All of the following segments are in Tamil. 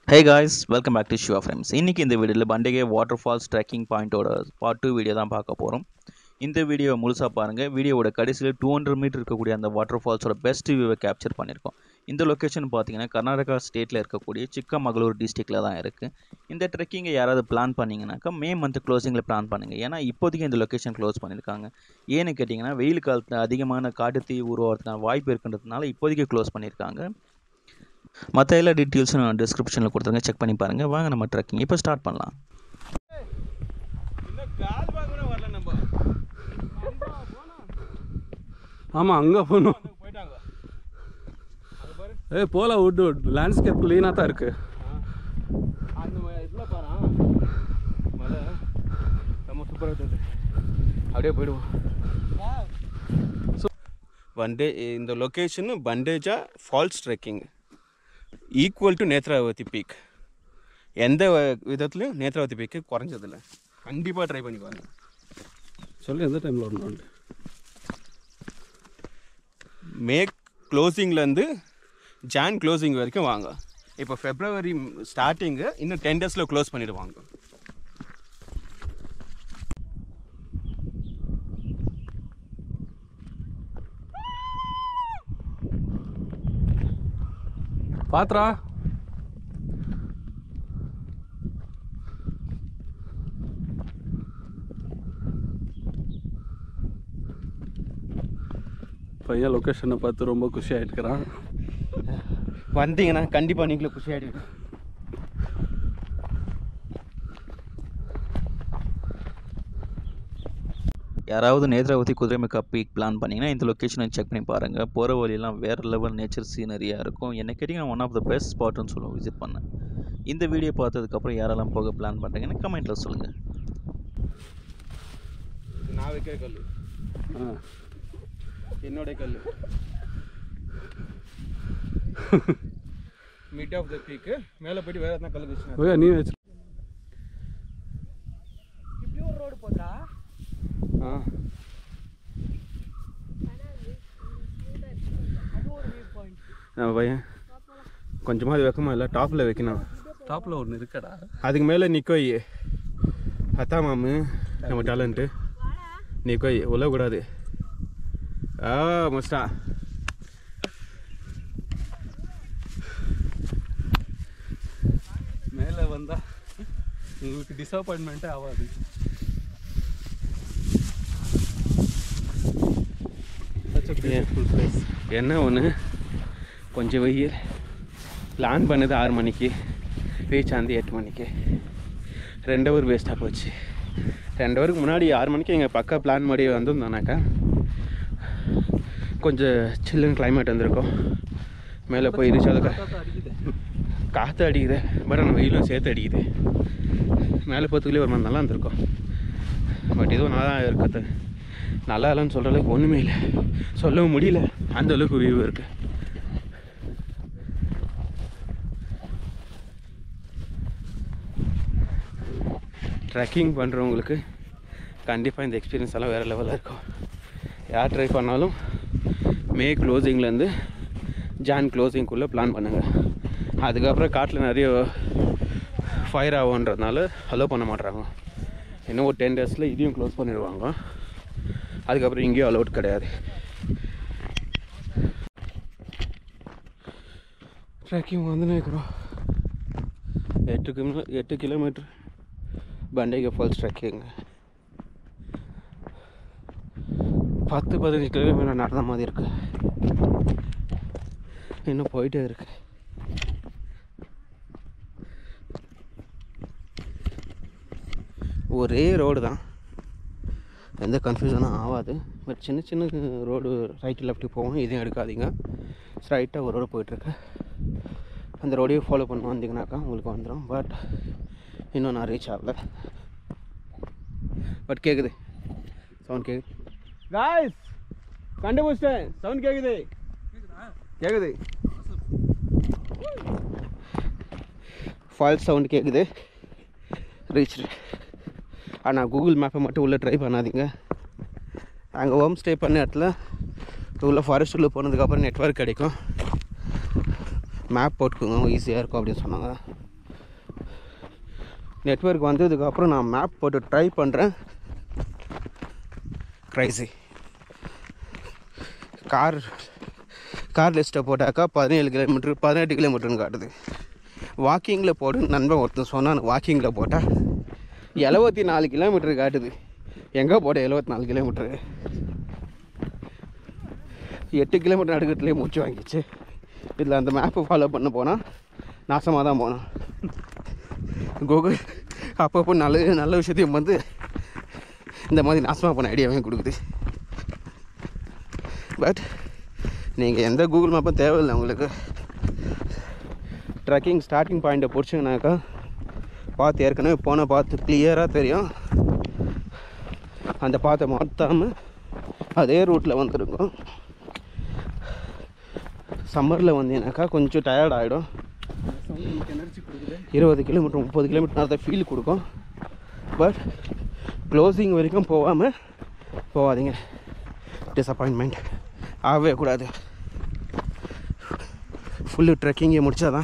Hey guys welcome back to Shiva friends இன்றைக்கி இந்த வீடியோவில் பண்டிகை வாட்டர் ஃபால்ஸ் ட்ரெக்கிங் பாயிண்ட்டோட பார்ட் டூ வீடியோ தான் பார்க்க போகிறோம் இந்த வீடியோவை முழுசாக பாருங்கள் வீடியோவோட கடைசியில் டூ ஹண்ட்ரட் மீட்டர் இருக்கக்கூடிய அந்த வாட்டர் ஃபால்ஸோட பெஸ்ட் வியூவை கேப்சர் பண்ணியிருக்கோம் இந்த லொக்கேஷன் பார்த்தீங்கன்னா கர்நாடகா ஸ்டேட்டில் இருக்கக்கூடிய சிக்கமகளூர் டிஸ்ட்ரிக்டில் தான் இருக்குது இந்த ட்ரெக்கிங்கை யாராவது பிளான் பண்ணிங்கனாக்கா மே மந்த் க்ளோசிங்கில் பிளான் பண்ணுங்கள் ஏன்னா இப்போதைக்கு இந்த லொக்கேஷன் க்ளோஸ் பண்ணியிருக்காங்க ஏன்னு கேட்டிங்கன்னா வெயில் காலத்தில் அதிகமான காட்டுத்தீ உருவாகிறதுக்கான வாய்ப்பு இருக்குன்றதுனால இப்போதைக்கு க்ளோஸ் பண்ணியிருக்காங்க மற்ற எல்லா டீட்டெயில்ஸும் நான் டிஸ்கிரிப்ஷனில் கொடுத்துருங்க செக் பண்ணி பாருங்கள் வாங்க நம்ம ட்ரெக்கிங் இப்போ ஸ்டார்ட் பண்ணலாம் ஆமாம் அங்கே போகணும் ஏ போல விட்டு லேண்ட்ஸ்கேப் க்ளீனாக தான் இருக்கு அப்படியே போயிடுவோம் பண்டே இந்த location Bandaje falls trekking equal to Netravati peak எந்த விதத்துலையும் நேத்ராவதி பீக்கு குறைஞ்சதில்ல கண்டிப்பாக ட்ரை பண்ணி பாருங்க சொல்லி எந்த டைமில் வரணும் மே க்ளோசிங்லேருந்து ஜான் க்ளோசிங் வரைக்கும் வாங்க இப்போ ஃபெப்ரவரி ஸ்டார்டிங்கு இன்னும் டென் டேஸில் க்ளோஸ் பண்ணிடுவாங்க பாத்ரா பையன் லொக்கேஷனை பார்த்து ரொம்ப குஷி ஆகிட்டுக்கிறான் வந்தீங்கன்னா கண்டிப்பாக நீங்களே குஷி ஆகிடுவீங்க யாராவது நேத்ராவதி குதிரைமுக்கா பீக் பிளான் பண்ணிங்கன்னா இந்த லொக்கேஷனை செக் பண்ணி பாருங்கள் போகிற வழியெல்லாம் வேறு லெவல் நேச்சர் சீனரியாக இருக்கும் என்ன கேட்டிங்கன்னா ஒன் ஆஃப் த பெஸ்ட் ஸ்பாட்டுன்னு சொல்லுவோம் விசிட் பண்ணேன் இந்த வீடியோ பார்த்ததுக்கப்புறம் யாரெல்லாம் போக பிளான் பண்ணுறீங்கன்னு கமெண்ட்டில் சொல்லுங்கள் நான் வைக்கிற கல் ஆ என்னோட கல் மிட் ஆஃப் த பீக்கு மேலே போயிட்டு வேறு எதனா கல் வச்சுனா ஓய்யா நீ வச்சு ஆ நம்ம பையன் கொஞ்சமாவது வைக்கமா இல்லை டாப்பில் வைக்கணும் டாப்பில் ஒன்று இருக்கடா அதுக்கு மேலே நிக்கோய் அத்தா மாமு நம்ம டேலண்ட்டு நிக்கோய் உழக்கூடாது ஆ முஸ்டா மேலே வந்தால் உங்களுக்கு டிசப்பாயின்மெண்ட்டே ஆகாது Such a beautiful place. என்ன ஒன்று கொஞ்சம் வெயில் பிளான் பண்ணது ஆறு மணிக்கு ரீச் ஆந்து எட்டு மணிக்கு ரெண்டு ஹவர் வேஸ்ட்டாக போச்சு ரெண்டு ஹவருக்கு முன்னாடி ஆறு மணிக்கு எங்கள் பக்கா பிளான் பண்ணி வந்திருந்தோம்னாக்கா கொஞ்சம் சில்லுன்னு கிளைமேட் வந்திருக்கும் மேலே போய் ரீச் ஆகுது காத்தா அடிக்குது காற்று அடிக்குது பட் ஆனால் வெயிலும் சேர்த்து அடிக்குது மேலே போகிறதுக்குள்ளே ஒரு மாதிரி நல்லா இருந்திருக்கும் பட் இதுவும் நல்லா இருக்குது நல்லா இல்லைன்னு சொல்கிற அளவுக்கு ஒன்றுமே இல்லை சொல்லவும் முடியல அந்த அளவுக்கு வியூ இருக்குது ட்ரெக்கிங் பண்ணுறவங்களுக்கு கண்டிப்பாக இந்த எக்ஸ்பீரியன்ஸ் எல்லாம் வேறு லெவலில் இருக்கும் யார் ட்ரை பண்ணாலும் மே க்ளோசிங்லேருந்து ஜான் க்ளோசிங்குள்ளே பிளான் பண்ணுங்கள் அதுக்கப்புறம் காட்டில் நிறைய ஃபயர் ஆகுன்றதுனால அலோவ் பண்ண மாட்றாங்க இன்னும் ஒரு டென் டேஸில் இதையும் க்ளோஸ் பண்ணிடுவாங்க அதுக்கப்புறம் இங்கேயும் அலோட் கிடையாது ட்ரெக்கிங் வந்து நிற்கிறோம் எட்டு கிலோ எட்டு கிலோமீட்டர் பண்டேக ஃபால்ஸ் ட்ரெக்கிங் பத்து பதினஞ்சு கிலோமீட்டர் நடந்த மாதிரி இருக்கு இன்னும் போயிட்டே இருக்கு ஒரே ரோடு தான் எந்த கன்ஃபியூஷனும் ஆகாது பட் சின்ன சின்ன ரோடு ரைட்டு லெஃப்ட்டு போவோம் இதையும் எடுக்காதீங்க ஸ்ட்ரைட்டாக ஒரு ரோடு போயிட்டுருக்கு அந்த ரோடையும் ஃபாலோ பண்ணி வந்தீங்கன்னாக்கா உங்களுக்கு வந்துடும் பட் இன்னும் நான் ரீச் ஆகல பட் கேட்குது சவுண்ட் கேட்குது காய்ஸ் கண்டுபிடிச்சிட்டேன் சவுண்ட் கேட்குது கேட்குது ஃபால்ஸ் சவுண்ட் கேட்குது ரீச் ஆனால் கூகுள் மேப்பை மட்டும் உள்ளே ட்ரை பண்ணாதீங்க அங்கே ஹோம் ஸ்டே பண்ண இடத்துல உள்ள ஃபாரஸ்ட் உள்ள போனதுக்கப்புறம் நெட்ஒர்க் கிடைக்கும் மேப் போட்டுக்கோங்க ஈஸியாக இருக்கும் அப்படின்னு சொன்னாங்க நெட்ஒர்க் வந்ததுக்கப்புறம் நான் மேப் போட்டு ட்ரை பண்ணுறேன் க்ரைசி கார் கார் லிஸ்ட்டை போட்டாக்கா பதினேழு கிலோமீட்ரு பதினெட்டு கிலோமீட்டர்னு காட்டுது வாக்கிங்கில் போடு நண்பன் ஒருத்தன் சொன்னான் வாக்கிங்கில் போட்டால் எழுபத்தி நாலு கிலோமீட்டர் காட்டுது எங்கே போட எழுபத்தி நாலு கிலோமீட்டரு எட்டு கிலோமீட்டர் நடுக்கத்துலேயே மூச்சு வாங்கிச்சு இதில் அந்த மேப்பை ஃபாலோ பண்ண போனால் நாசமாக தான் போனோம் கூகுள் அப்பப்போ நல்ல நல்ல விஷயத்தையும் வந்து இந்த மாதிரி நாசமாக போன ஐடியாவையும் கொடுக்குது பட் நீங்கள் எந்த கூகுள் மேப்பும் தேவையில்லை உங்களுக்கு ட்ரெக்கிங் ஸ்டார்டிங் பாயிண்ட்டை பிடிச்சிங்கனாக்கா பார்த்து ஏற்கனவே போன பார்த்து கிளியராக தெரியும் அந்த பாத்தை மாற்றாமல் அதே ரூட்டில் வந்துருக்கும் சம்மரில் வந்தீங்கன்னாக்கா கொஞ்சம் டயர்ட் ஆகிடும் நமக்கு எனர்ஜி கொடுக்குது இருபது கிலோமீட்டர் முப்பது கிலோமீட்டர் தான் ஃபீல் கொடுக்கும் பட் க்ளோசிங் வரைக்கும் போகாமல் போகாதீங்க டிசப்பாயின்மெண்ட் ஆகவே கூடாது ஃபுல்லு ட்ரெக்கிங்கை முடிச்சாதான்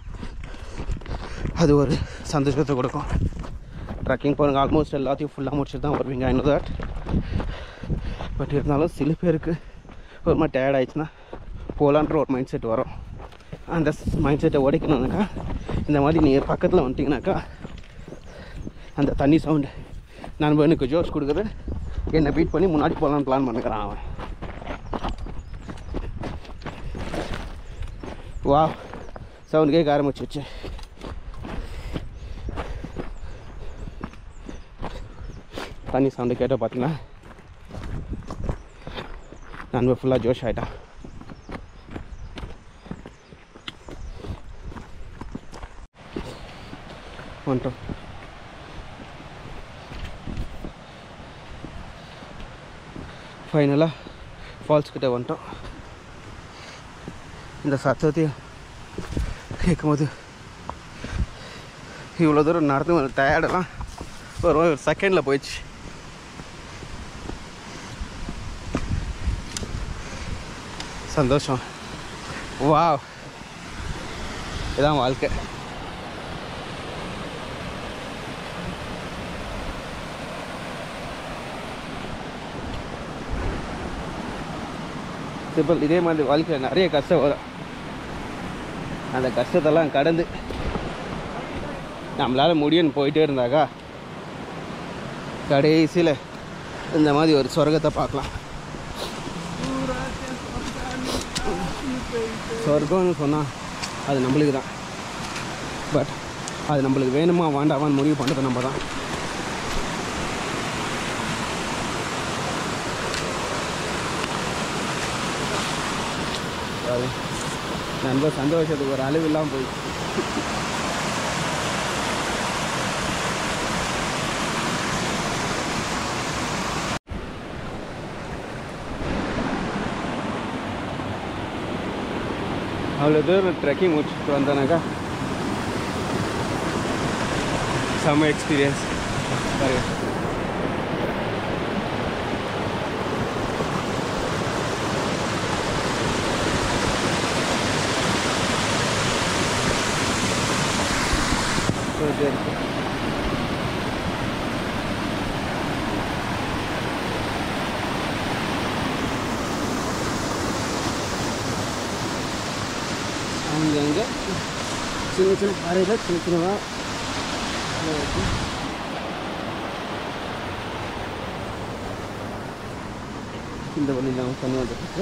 அது ஒரு சந்தோஷத்தை கொடுக்கும் ட்ரெக்கிங் போகிறவங்க ஆல்மோஸ்ட் எல்லாத்தையும் ஃபுல்லாக முடிச்சுட்டு தான் வருவீங்க இன்னும் தட் பட் இருந்தாலும் சில பேருக்கு ஒரு மாதிரி டயர்ட் ஆயிடுச்சுன்னா போகலான்ற ஒரு மைண்ட் செட் வரும் அந்த மைண்ட் செட்டை உடைக்கணும்னாக்கா இந்த மாதிரி நீங்கள் பக்கத்தில் வந்துட்டிங்கனாக்கா அந்த தண்ணி சவுண்டு நண்பனுக்கு ஜோஸ் கொடுக்குது என்னை பீட் பண்ணி முன்னாடி போகலான்னு பிளான் பண்ணுறான் அவன் வா சவுண்ட் கேட்க ஆரம்பிச்சிச்சு தண்ணி சவுண்டு கேட்ட பார்த்தீங்கன்னா நண்பன் ஃபுல்லாக ஜோஷ் ஆகிட்டான் வந்துட்டோம் ஃபைனலாக ஃபால்ஸ் கிட்ட வந்துட்டோம் இந்த சத்தத்தையும் கேட்கும்போது இவ்வளோ தூரம் நடந்து வந்த டயர்டெல்லாம் ஒரு ஒரு செகண்டில் போயிடுச்சு சந்தோஷம் வாவ் இதான் வாழ்க்கை சிம்பிள் இதே மாதிரி வாழ்க்கையில் நிறைய கஷ்டம் வரும் அந்த கஷ்டத்தெல்லாம் கடந்து நம்மளால் முடியும்னு போயிட்டே இருந்தாக்கா கடைசியில் இந்த மாதிரி ஒரு சொர்க்கத்தை பார்க்கலாம் சொர்க்கம்னு சொன்னால் அது நம்மளுக்கு தான் பட் அது நம்மளுக்கு வேணுமா வேண்டாமான்னு முடிவு பண்ணுறது நம்ம தான் அது ரொம்ப சந்தோஷத்துக்கு ஒரு அளவு இல்லாமல் போயிடுச்சு அவ்வளோ தூரம் ட்ரெக்கிங் முடிச்சுட்டு வந்தேனாக்கா செம்ம எக்ஸ்பீரியன்ஸ் பாருங்க போயிட்டே இருக்கு அங்கங்கே சின்ன சின்ன பாறையில் சின்ன சின்னதாக இந்த வழியில் நம்ம தண்ணி வந்துட்டு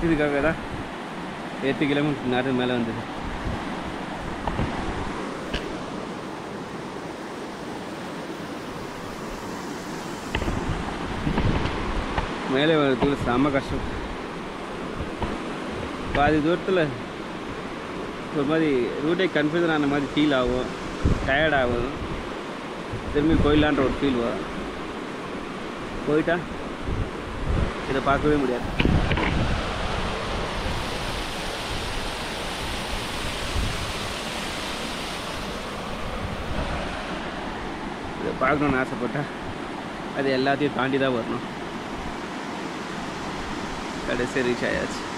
இதுக்காக தான் எட்டு கிலோமீட்டர் நேரம் மேலே வந்தது மேலே வரதுக்குள்ள செம கஷ்டம் பாதி தூரத்தில் ஒரு மாதிரி ரூட்டே கன்ஃபியூசன் ஆன மாதிரி ஃபீல் ஆகும் டயர்ட் ஆகும் திரும்பி போயிடலான்ற ஒரு ஃபீல் வரும் போயிட்டா இதை பார்க்கவே முடியாது இதை பார்க்கணுன்னு ஆசைப்பட்டா அது எல்லாத்தையும் தாண்டி தான் வரணும் கடைசி ரீச் ஆயாச்சு